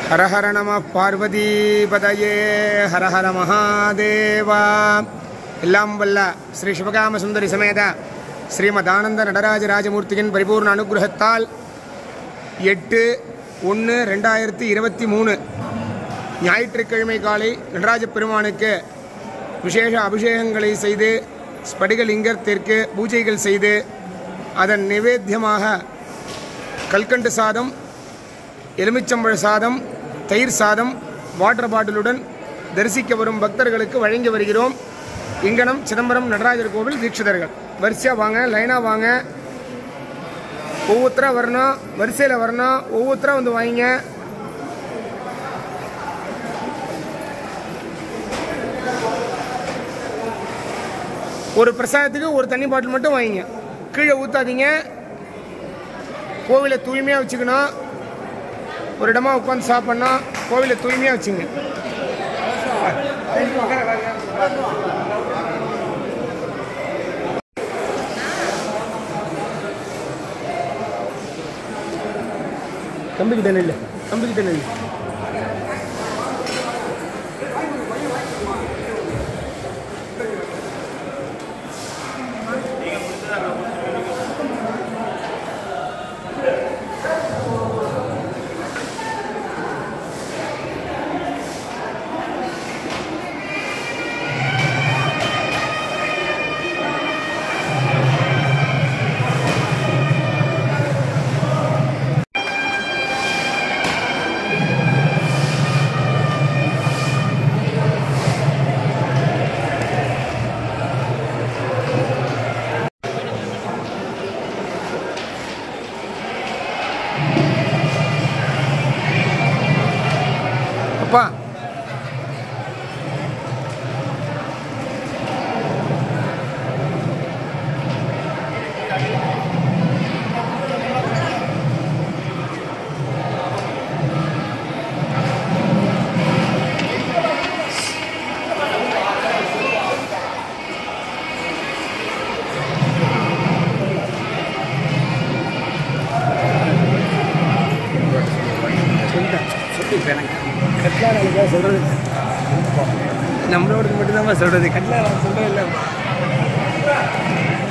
ஹரஹர நம பார்வதிபதயே ஹரஹர மகாதேவா எல்லாம் வல்ல ஸ்ரீ சிவகாம சுந்தரி சமேத ஸ்ரீமத் ஆனந்த நடராஜ ராஜமூர்த்தியின் பரிபூர்ண அனுகிரகத்தால் எட்டு ஒன்று ரெண்டாயிரத்தி இருபத்தி மூணு ஞாயிற்றுக்கிழமை காலை நடராஜ பெருமானுக்கு விசேஷ அபிஷேகங்களை செய்து ஸ்படிகலிங்கத்திற்கு பூஜைகள் செய்து அதன் நிவேத்தியமாக கல்கண்டு சாதம் எலுமிச்சம்பழ சாதம் தயிர் சாதம் வாட்டர் பாட்டிலுடன் தரிசிக்க வரும் பக்தர்களுக்கு வழங்கி வருகிறோம் இங்கனம் சிதம்பரம் நடராஜர் கோவில் தீட்சிதர்கள் வரிசையாக வாங்க லைனாக வாங்க ஒவ்வொருத்தரா வரணும் வரிசையில் வரணும் ஒவ்வொருத்தரா வந்து வாங்கிங்க ஒரு பிரசாதத்துக்கு ஒரு தண்ணி பாட்டில் மட்டும் வாங்கிங்க கீழே ஊற்றாதீங்க கோவிலை தூய்மையாக வச்சுக்கணும் ஒரு இடமா உட்காந்து சாப்பிட்ணும் கோவிலை தூய்மையாக வச்சுங்க தம்பிக்கிட்ட நெல் தம்பிக்கிட்ட நெல் அப்பா கட்லாரா சொல்றது நம்மளோட மட்டும்தான் சொல்றது கட்லாரா சொல்றது இல்லை